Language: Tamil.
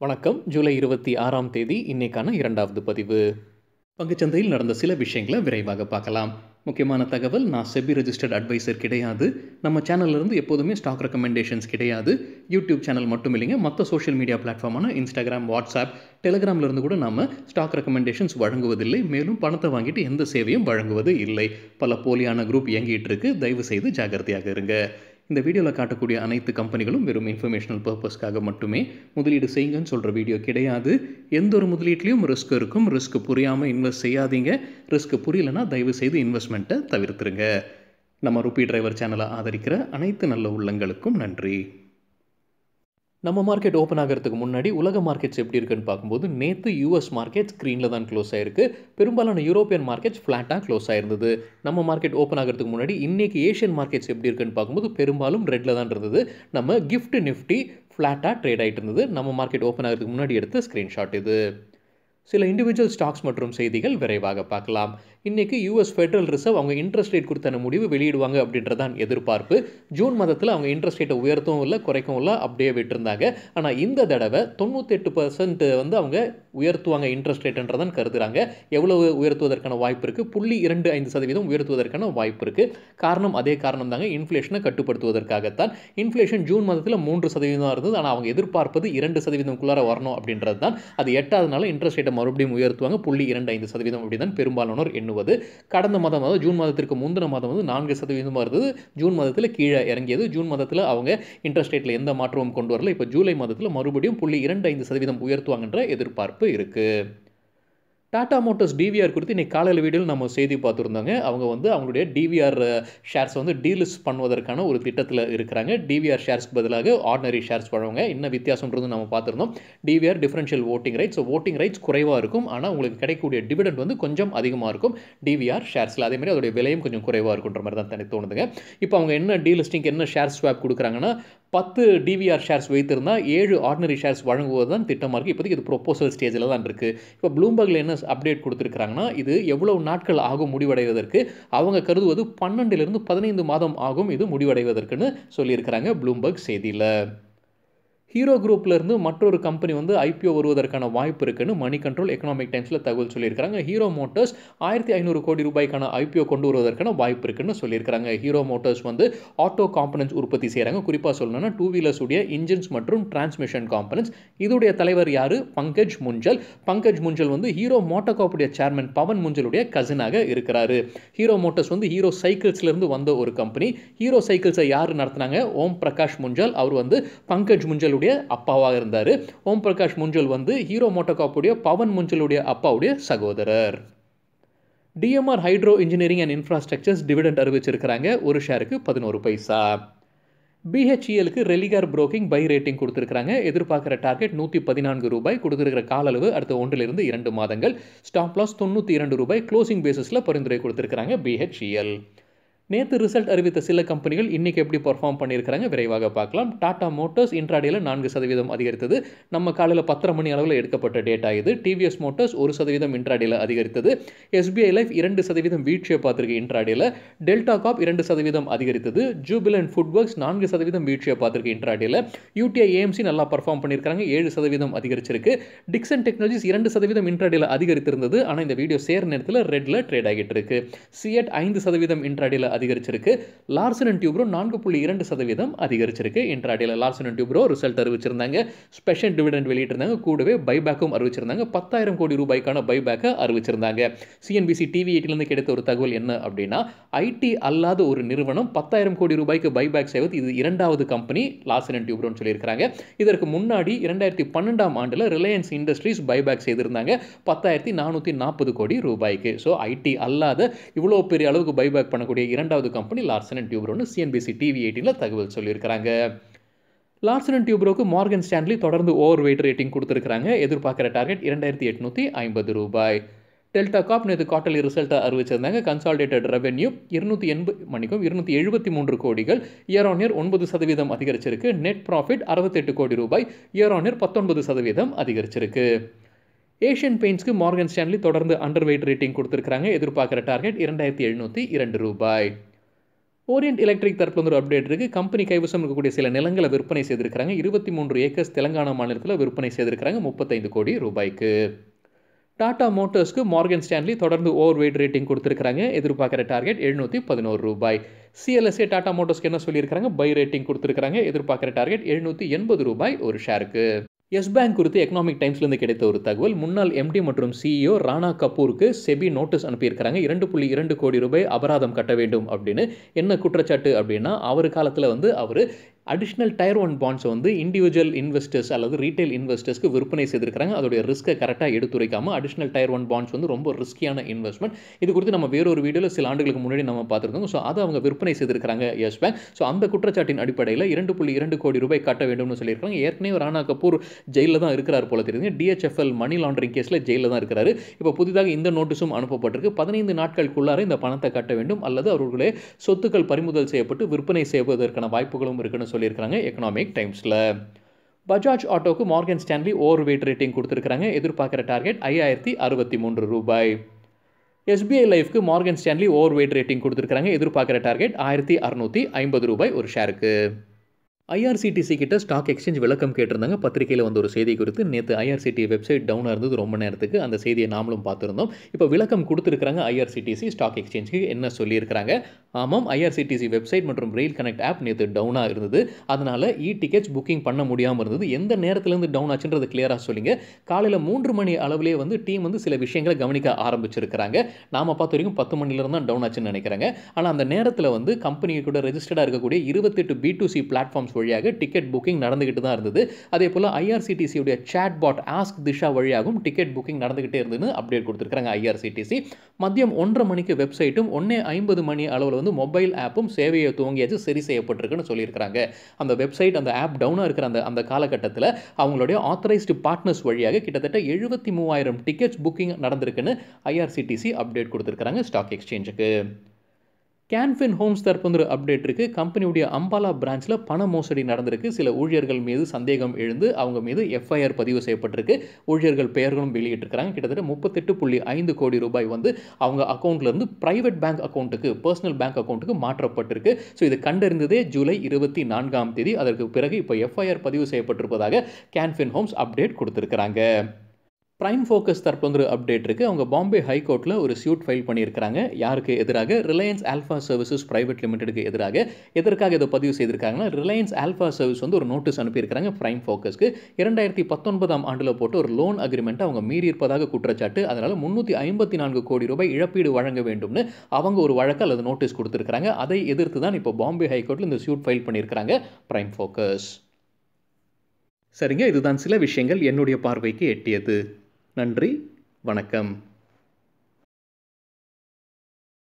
வணக்கம் ஜூலை இருபத்தி ஆறாம் தேதி இன்னைக்கான இரண்டாவது பதிவு பங்குச்சந்தையில் நடந்த சில விஷயங்களை விரைவாக பார்க்கலாம் முக்கியமான தகவல் நான் செபி ரெஜிஸ்டர்ட் அட்வைசர் கிடையாது நம்ம சேனல்ல இருந்து எப்போதுமே ஸ்டாக் ரெக்கமெண்டேஷன்ஸ் கிடையாது யூடியூப் சேனல் மட்டும் இல்லைங்க மற்ற சோஷியல் மீடியா பிளாட்ஃபார்மான இன்ஸ்டாகிராம் வாட்ஸ்அப் டெலிகிராம்ல இருந்து கூட நம்ம ஸ்டாக் ரெக்கமெண்டேஷன்ஸ் வழங்குவதில்லை மேலும் பணத்தை வாங்கிட்டு எந்த சேவையும் வழங்குவது இல்லை பல போலியான குரூப் இயங்கிட்டு இருக்கு தயவு செய்து ஜாகிரதையாக இருங்க இந்த வீடியோவில் காட்டக்கூடிய அனைத்து கம்பெனிகளும் வெறும் இன்ஃபர்மேஷனல் பர்பஸ்க்காக மட்டுமே முதலீடு செய்யுங்கன்னு சொல்கிற வீடியோ கிடையாது எந்த ஒரு முதலீட்லையும் ரிஸ்க் இருக்கும் ரிஸ்க் புரியாமல் இன்வெஸ்ட் செய்யாதீங்க ரிஸ்க் புரியலனா தயவு செய்து இன்வெஸ்ட்மெண்ட்டை தவிர்த்துருங்க நம்ம ருபி டிரைவர் சேனலை ஆதரிக்கிற அனைத்து நல்ல உள்ளங்களுக்கும் நன்றி நம்ம மார்க்கெட் ஓப்பன் ஆகிறதுக்கு முன்னாடி உலக மார்க்கெட்ஸ் எப்படி இருக்குன்னு பார்க்கும்போது நேற்று யூஎஸ் மார்க்கெட் ஸ்க்ரீனில் தான் க்ளோஸ் ஆயிருக்கு பெரும்பாலான யூரோப்பியன் மார்க்கெட்ஸ் ஃப்ளாட்டாக க்ளோஸ் ஆயிருந்தது நம்ம மார்க்கெட் ஓப்பன் ஆகிறதுக்கு முன்னாடி இன்னைக்கு ஏஷியன் மார்க்கெட்ஸ் எப்படி இருக்குன்னு பார்க்கும்போது பெரும்பாலும் ரெட்டில் தான் இருந்தது நம்ம கிஃப்ட் நிஃப்டி ஃப்ளாட்டாக ட்ரேட் ஆகிட்டு இருந்தது நம்ம மார்க்கெட் ஓப்பன் ஆகிறதுக்கு முன்னாடி எடுத்த ஸ்க்ரீன்ஷாட் இது சில இண்டிவிஜுவல் ஸ்டாக்ஸ் மற்றும் செய்திகள் விரைவாக பார்க்கலாம் இன்னைக்கு யூஎஸ் ஃபெடரல் ரிசர்வ் அவங்க இன்ட்ரெஸ்ட் ரேட் குறித்தான முடிவு வெளியிடுவாங்க அப்படின்றதான் எதிர்பார்ப்பு ஜூன் மாதத்தில் அவங்க இன்ட்ரெஸ்ட் ரேட்டை உயர்த்தவும் இல்லை குறைக்கவும் இல்லை அப்படியே விட்டுருந்தாங்க ஆனால் இந்த தடவை தொண்ணூத்தெட்டு பர்சன்ட் வந்து அவங்க உயர்த்துவாங்க இன்ட்ரெஸ்ட் ரேட்டுன்றதான் கருதுறாங்க எவ்வளவு உயர்த்துவதற்கான வாய்ப்பு இருக்குது புள்ளி இரண்டு ஐந்து சதவீதம் உயர்த்துவதற்கான வாய்ப்பு இருக்குது காரணம் அதே காரணம் தாங்க இன்ஃப்ளேஷனை கட்டுப்படுத்துவதற்காகத்தான் இன்ஃப்ளேஷன் ஜூன் மாதத்தில் மூன்று சதவீதம் இருந்தது ஆனால் அவங்க எதிர்பார்ப்பது இரண்டு சதவீதம்குள்ளார வரணும் அப்படின்றது தான் அது எட்டாவதுனால இன்ட்ரெஸ்ட் ரேட்டை மறுபடியும் உயர்த்துவாங்க புள்ளி இரண்டு ஐந்து சதவீதம் அப்படி தான் பெரும்பாலானோர் எண்ணுவது கடந்த மாதம் அதாவது ஜூன் மாதத்திற்கு முந்தின மாதம் வந்து நான்கு சதவீதமாக இருந்தது ஜூன் மாதத்தில் கீழே இறங்கியது ஜூன் மாதத்தில் அவங்க இன்ட்ரெஸ்ட் ரேட்டில் எந்த மாற்றமும் கொண்டு வரல இப்போ ஜூலை மாதத்தில் மறுபடியும் புள்ளி இரண்டு ஐந்து சதவீதம் உயர்த்துவாங்கன்ற எதிர்பார்ப்பு இருக்குது டாடா மோட்டர்ஸ் டிவிஆர் குறித்து இன்னைக்கு காலையில் வீடியோவில் நம்ம செய்தி பார்த்துருந்தாங்க அவங்க வந்து அவங்களுடைய டிவிஆர் ஷேர்ஸ் வந்து டீலிஸ்ட் பண்ணுவதற்கான ஒரு திட்டத்தில் இருக்கிறாங்க டிவிஆர் ஷேர்ஸ்க்கு பதிலாக ஆர்டினரி ஷேர்ஸ் வழங்க என்ன வித்தியாசம்ன்றது நம்ம பார்த்துருந்தோம் DVR differential voting rights so voting rights குறைவாக இருக்கும் ஆனால் உங்களுக்கு கிடைக்கக்கூடிய டிவிடெண்ட் வந்து கொஞ்சம் அதிகமாக இருக்கும் டிவிஆர் ஷேர்ஸில் அதேமாதிரி அதோடைய விலையும் கொஞ்சம் குறைவாக இருக்குன்ற மாதிரி தான் தனக்கு தோணுதுங்க இப்போ அவங்க என்ன டீலிஸ்டிங் என்ன ஷேர் ஸ்வாப் கொடுக்குறாங்கன்னா பத்து டிவிஆர் ஷேர்ஸ் வைத்திருந்தால் ஏழு ஆர்டினரி ஷேர்ஸ் வழங்குவது தான் திட்டமாக இருக்குது இப்போதைக்கு இது ப்ரொப்போசல் ஸ்டேஜில் தான் இருக்குது இப்போ ப்ளூம்பர்கில் என்ன அப்டேட் கொடுத்துருக்காங்கன்னா இது எவ்வளவு நாட்கள் ஆகும் முடிவடைவதற்கு அவங்க கருதுவது பன்னெண்டுலேருந்து பதினைந்து மாதம் ஆகும் இது முடிவடைவதற்குன்னு சொல்லியிருக்கிறாங்க ப்ளூம்பர்க் செய்தியில் ஹீரோ குரூப்லேருந்து மற்றொரு கம்பெனி வந்து ஐபிஓ வருவதற்கான வாய்ப்பு இருக்குன்னு மணி கண்ட்ரோல் எக்கனாமிக் டைம்ஸில் தகவல் சொல்லியிருக்காங்க ஹீரோ மோட்டர்ஸ் ஆயிரத்தி ஐநூறு கோடி ரூபாய்க்கான ஐபிஓ கொண்டு வருவதற்கான வாய்ப்பு இருக்குன்னு சொல்லியிருக்காங்க ஹீரோ மோட்டர்ஸ் வந்து ஆட்டோ காம்பனன்ஸ் உற்பத்தி செய்கிறாங்க குறிப்பாக சொல்லணும்னா டூ வீலர்ஸ் உடைய இன்ஜின்ஸ் மற்றும் டிரான்ஸ்மிஷன் காம்பனன்ஸ் இதோடைய தலைவர் யார் பங்கஜ் முஞ்சல் பங்கஜ் முஞ்சல் வந்து ஹீரோ மோட்டோகாப்புடைய சேர்மன் பவன் முஞ்சலுடைய கசினாக இருக்கிறாரு ஹீரோ மோட்டர்ஸ் வந்து ஹீரோ சைக்கிள்ஸ்லேருந்து வந்த ஒரு கம்பெனி ஹீரோ சைக்கிள்ஸை யார் நடத்துனாங்க ஓம் பிரகாஷ் முஞ்சல் அவர் வந்து பங்கஜ் முஞ்சலுடைய முஞ்சலுடைய அப்பாவாக இருந்தார் ஓம் பிரகாஷ் முஞ்சல் வந்து ஹீரோ மோட்டோகாப்புடைய பவன் முஞ்சலுடைய அப்பாவுடைய சகோதரர் DMR hydro engineering and infrastructures dividend அறிவிச்சிருக்கிறாங்க ஒரு ஷேருக்கு பதினோரு பைசா பிஹெச்இஎலுக்கு ரெலிகார் புரோக்கிங் பை ரேட்டிங் கொடுத்துருக்காங்க எதிர்பார்க்குற டார்கெட் நூற்றி பதினான்கு ரூபாய் கொடுத்துருக்கிற கால அளவு அடுத்த ஒன்றிலிருந்து இரண்டு மாதங்கள் ஸ்டாப் லாஸ் தொண்ணூற்றி இரண்டு ரூபாய் க்ளோசிங் பேசிஸில் பரிந்துரை கொடுத்துருக்காங்க பிஹெச்இஎல் நேற்று ரிசல்ட் அறிவித்த சில கம்பெனிகள் இன்றைக்கி எப்படி பர்ஃபார்ம் பண்ணியிருக்கிறாங்க விரைவாக பார்க்கலாம் டாடா மோட்டர்ஸ் இன்ட்ராடேல நான்கு சதவீதம் அதிகரித்தது நம்ம காலையில் பத்தரை மணி அளவில் எடுக்கப்பட்ட டேட்டா இது டிவிஎஸ் மோட்டர்ஸ் ஒரு சதவீதம் இன்ட்ராடேல அதிகரித்தது எஸ்பிஐ லைஃப் இரண்டு சதவீதம் வீழ்ச்சியை பார்த்துருக்கு இன்ட்ராடேல டெல்டா காப் இரண்டு சதவீதம் அதிகரித்தது ஜூபிலன் ஃபுட் ஒர்க்ஸ் நான்கு சதவீதம் வீழ்ச்சியை பார்த்துருக்கு இன்ட்ராடேல யூடிஐ ஏஎம்சி நல்லா பர்ஃபார்ம் பண்ணியிருக்காங்க ஏழு சதவீதம் அதிகரிச்சிருக்கு டிக்சன் டெக்னாலஜிஸ் இரண்டு சதவீதம் இன்ட்ராடேல அதிகரித்திருந்தது ஆனால் இந்த வீடியோ சேர நேரத்தில் ரெட்டில் ட்ரேட் ஆகிட்டு இருக்கு சிஎட் ஐந்து சதவீதம் இன்ட்ராடேல அதிகரிச்சிருக்கு லார்சன் அண்ட் டியூப்ரோ நான்கு புள்ளி இரண்டு சதவீதம் அதிகரிச்சிருக்கு இன்ட்ராடேல லார்சன் அண்ட் டியூப்ரோ ரிசல்ட் அறிவிச்சிருந்தாங்க ஸ்பெஷல் டிவிடெண்ட் வெளியிட்டிருந்தாங்க கூடவே பைபேக்கும் அறிவிச்சிருந்தாங்க பத்தாயிரம் கோடி ரூபாய்க்கான பைபேக்கை அறிவிச்சிருந்தாங்க சிஎன்பிசி டிவி எயிட்டிலேருந்து கிடைத்த ஒரு தகவல் என்ன அப்படின்னா ஐடி அல்லாத ஒரு நிறுவனம் பத்தாயிரம் கோடி ரூபாய்க்கு பைபேக் செய்வது இது இரண்டாவது கம்பெனி லார்சன் அண்ட் டியூப்ரோன்னு சொல்லியிருக்காங்க இதற்கு முன்னாடி இரண்டாயிரத்தி பன்னெண்டாம் ஆண்டில் ரிலையன்ஸ் இண்டஸ்ட்ரீஸ் பைபேக் செய்திருந்தாங்க பத்தாயிரத்தி நானூற்றி நாற்பது கோடி ரூபாய்க்கு ஸோ ஐடி அல்லாத இவ்வளோ பெரிய அளவுக்கு பைபேக் பண்ணக்கூடிய இரண்டாவது கம்பெனி லார்சன் அண்ட் டியூப்ரோன்னு சிஎன்பிசி டிவி எயிட்டியில் தகவல் சொல்லியிருக்கிறாங்க லார்சன் அண்ட் டியூப்ரோக்கு மார்கன் ஸ்டான்லி தொடர்ந்து ஓவர் வெயிட் ரேட்டிங் கொடுத்துருக்காங்க எதிர்பார்க்குற டார்கெட் இரண்டாயிரத்தி எட்நூற்றி ஐம்பது ரூபாய் டெல்டா காப் நேற்று குவார்டர்லி ரிசல்ட்டை அறிவிச்சிருந்தாங்க கன்சாலிடேட்டட் ரெவென்யூ இருநூத்தி எண்பது மணிக்கும் இருநூத்தி எழுபத்தி மூன்று கோடிகள் இயர் ஆன் இயர் ஒன்பது சதவீதம் அதிகரிச்சிருக்கு நெட் ப்ராஃபிட் அறுபத்தெட்டு கோடி ரூபாய் இயர் ஆன் இயர் பத்தொன்பது சதவீதம் அதிகரிச்சிருக்கு ஏஷியன் பெயிண்ட்ஸ்க்கு மார்கன் ஸ்டான்லி தொடர்ந்து அண்டர் வெயிட் ரேட்டிங் கொடுத்துருக்காங்க எதிர்பார்க்குற டார்கெட் இரண்டாயிரத்தி எழுநூற்றி இரண்டு ரூபாய் ஓரியன்ட் எலக்ட்ரிக் தரப்புல வந்து ஒரு அப்டேட் இருக்குது கம்பெனி கைவசம் இருக்கக்கூடிய சில நிலங்களை விற்பனை செய்திருக்கிறாங்க இருபத்தி மூன்று ஏக்கர்ஸ் தெலங்கானா மாநிலத்தில் விற்பனை செய்திருக்கிறாங்க முப்பத்தைந்து கோடி ரூபாய்க்கு டாடா மோட்டார்ஸ்க்கு மார்கன் ஸ்டான்லி தொடர்ந்து ஓவர் வெயிட் ரேட்டிங் கொடுத்துருக்காங்க எதிர்பார்க்குற டார்கெட் எழுநூற்றி பதினோரு ரூபாய் சிஎல்எஸ்ஏ டாடா மோட்டார்ஸ்க்கு என்ன சொல்லியிருக்காங்க பை ரேட்டிங் கொடுத்துருக்காங்க எதிர்பார்க்குற டார்கெட் எழுநூற்றி எண்பது ரூபாய் ஒரு ஷேருக்கு எஸ் பேங்க் குறித்து எக்கனாமிக் டைம்ஸ்லேருந்து கிடைத்த ஒரு தகவல் முன்னாள் எம்டி மற்றும் சிஇஓ ராணா கபூருக்கு செபி நோட்டீஸ் அனுப்பியிருக்கிறாங்க இரண்டு புள்ளி இரண்டு கோடி ரூபாய் அபராதம் கட்ட வேண்டும் அப்படின்னு என்ன குற்றச்சாட்டு அப்படின்னா அவர் காலத்தில் வந்து அவர் அடிஷ்னல் டயர் ஒன் பாண்ட்ஸை வந்து இண்டிவிஜுவல் இன்வெஸ்டர்ஸ் அல்லது ரீட்டைல் இன்வெஸ்டர்ஸ்க்கு விற்பனை செய்திருக்கிறாங்க அதோடைய ரிஸ்க்கை கரெக்டாக எடுத்துரைக்காமல் அடிஷ்னல் டயர் ஒன் பாண்ட்ஸ் வந்து ரொம்ப ரிஸ்கியான இன்வெஸ்ட்மெண்ட் இது குறித்து நம்ம வேறொரு வீடியோவில் சில ஆண்டுகளுக்கு முன்னாடி நம்ம பார்த்துருக்கோம் ஸோ அதை அவங்க விற்பனை செய்திருக்கிறாங்க எஸ் பேங்க் ஸோ அந்த குற்றச்சாட்டின் அடிப்படையில் இரண்டு புள்ளி இரண்டு கோடி ரூபாய் கட்ட வேண்டும்னு சொல்லியிருக்காங்க ஏற்கனவே ராணா கபூர் ஜெயிலில் தான் இருக்கிறார் போல தெரியுது டிஹெச்எஃப்எல் மணி லாண்டரிங் கேஸில் ஜெயிலில் தான் இருக்கிறாரு இப்போ புதிதாக இந்த நோட்டீஸும் அனுப்பப்பட்டிருக்கு பதினைந்து நாட்களுக்குள்ளார இந்த பணத்தை கட்ட வேண்டும் அல்லது அவர்களுடைய சொத்துக்கள் பறிமுதல் செய்யப்பட்டு விற்பனை செய்வதற்கான வாய்ப்புகளும் இருக்குன்னு சொல்லியிருக்காங்க எக்கனாமிக் டைம்ஸில் பஜாஜ் ஆட்டோக்கு Morgan Stanley overweight rating கொடுத்துருக்காங்க எதிர்பார்க்குற டார்கெட் ஐயாயிரத்தி அறுபத்தி மூன்று ரூபாய் எஸ்பிஐ லைஃப்க்கு Morgan Stanley overweight rating கொடுத்துருக்காங்க எதிர்பார்க்குற டார்கெட் ஆயிரத்தி அறுநூற்றி ஐம்பது ரூபாய் ஒரு ஷேருக்கு ஐஆர்சிடிசி கிட்ட ஸ்டாக் எக்ஸ்சேஞ்ச் விளக்கம் கேட்டிருந்தாங்க பத்திரிகையில் வந்து ஒரு செய்தி குறித்து நேற்று ஐஆர்சிடி வெப்சைட் டவுனாக இருந்தது ரொம்ப நேரத்துக்கு அந்த செய்தியை நாமளும் பார்த்துருந்தோம் இப்போ விளக்கம் கொடுத்துருக்காங்க ஐஆர்சிடிசி ஸ்டாக் எக்ஸ்சேஞ்சுக்கு என்ன சொல்லியிருக்கிறாங்க ஆமாம் ஐஆர்சிடிசி வெப்சைட் மற்றும் ரெயில் கனெக்ட் ஆப் நேற்று டவுனாக இருந்தது அதனால் இ டிக்கெட்ஸ் புக்கிங் பண்ண முடியாமல் இருந்தது எந்த நேரத்துலேருந்து டவுன் ஆச்சுன்றது கிளியராக சொல்லிங்க காலையில் மூன்று மணி அளவிலே வந்து டீம் வந்து சில விஷயங்களை கவனிக்க ஆரம்பிச்சிருக்கிறாங்க நாம் பார்த்த வரைக்கும் பத்து மணிலேருந்து தான் டவுன் ஆச்சுன்னு நினைக்கிறாங்க ஆனால் அந்த நேரத்தில் வந்து கம்பெனி கூட ரெஜிஸ்டர்டாக இருக்கக்கூடிய இருபத்தெட்டு பி டு சி பிளாட்ஃபார்ம்ஸ் வழியாக டிக்கெட் புக்கிங் நடந்துகிட்டு தான் இருந்தது அதே போல் ஐஆர்சிடிசியுடைய சேட் பாட் ஆஸ்க் திஷா வழியாகவும் டிக்கெட் புக்கிங் நடந்துகிட்டே இருந்ததுன்னு அப்டேட் கொடுத்துருக்காங்க ஐஆர்சிடிசி மதியம் ஒன்றரை மணிக்கு வெப்சைட்டும் ஒன்றே ஐம்பது மணி அளவில் வந்து மொபைல் ஆப்பும் சேவையை துவங்கியாச்சு சரி செய்யப்பட்டிருக்குன்னு சொல்லியிருக்காங்க அந்த வெப்சைட் அந்த ஆப் டவுனாக இருக்கிற அந்த அந்த காலகட்டத்தில் அவங்களுடைய ஆத்தரைஸ்டு பார்ட்னர்ஸ் வழியாக கிட்டத்தட்ட எழுபத்தி மூவாயிரம் டிக்கெட்ஸ் புக்கிங் நடந்திருக்குன்னு ஐஆர்சிடிசி அப்டேட் கொடுத்துருக்காங்க ஸ்டாக் எக்ஸ்சேஞ்சுக்கு கேன்ஃபின் ஹோம்ஸ் தரப்பு வந்து ஒரு அப்டேட் இருக்குது கம்பெனியுடைய அம்பாலா பிரான்ச்சில் பண மோசடி நடந்திருக்கு சில ஊழியர்கள் மீது சந்தேகம் எழுந்து அவங்க மீது எஃப்ஐஆர் பதிவு செய்யப்பட்டிருக்கு ஊழியர்கள் பெயர்களும் வெளியிட்டிருக்கிறாங்க கிட்டத்தட்ட முப்பத்தெட்டு புள்ளி ஐந்து கோடி ரூபாய் வந்து அவங்க அக்கௌண்ட்லேருந்து ப்ரைவேட் பேங்க் அக்கௌண்ட்டுக்கு பர்சனல் பேங்க் அக்கௌண்ட்டுக்கு மாற்றப்பட்டிருக்கு ஸோ இது கண்டறிந்ததே ஜூலை இருபத்தி நான்காம் தேதி அதற்கு பிறகு இப்போ எஃப்ஐஆர் பதிவு செய்யப்பட்டிருப்பதாக கேன்ஃபின் ஹோம்ஸ் அப்டேட் கொடுத்துருக்குறாங்க ப்ரைம் ஃபோக்கஸ் தரப்பு வந்து ஒரு அப்டேட் இருக்குது அவங்க பாம்பே ஹைகோர்ட்டில் ஒரு சியூட் ஃபைல் பண்ணியிருக்கிறாங்க யாருக்கு எதிராக ரிலையன்ஸ் ஆல்ஃபா சர்வீசஸ் பிரைவேட் லிமிடெடுக்கு எதிராக எதற்காக இதை பதிவு செய்திருக்காங்கன்னா ரிலையன்ஸ் ஆல்ஃபா சர்வீஸ் வந்து ஒரு நோட்டீஸ் அனுப்பியிருக்காங்க ப்ரைம் ஃபோக்கஸ்க்கு இரண்டாயிரத்தி பத்தொன்பதாம் ஆண்டில் போட்டு ஒரு லோன் அக்ரிமெண்ட்டை அவங்க மீறி இருப்பதாக குற்றச்சாட்டு அதனால் முந்நூற்றி ஐம்பத்தி நான்கு கோடி ரூபாய் இழப்பீடு வழங்க வேண்டும்னு அவங்க ஒரு வழக்கு அல்லது நோட்டீஸ் கொடுத்துருக்காங்க அதை எதிர்த்து தான் இப்போ பாம்பே ஹைகோர்ட்டில் இந்த சியூட் ஃபைல் பண்ணியிருக்கிறாங்க ப்ரைம் ஃபோக்கஸ் சரிங்க இதுதான் சில விஷயங்கள் என்னுடைய பார்வைக்கு எட்டியது நன்றி வணக்கம்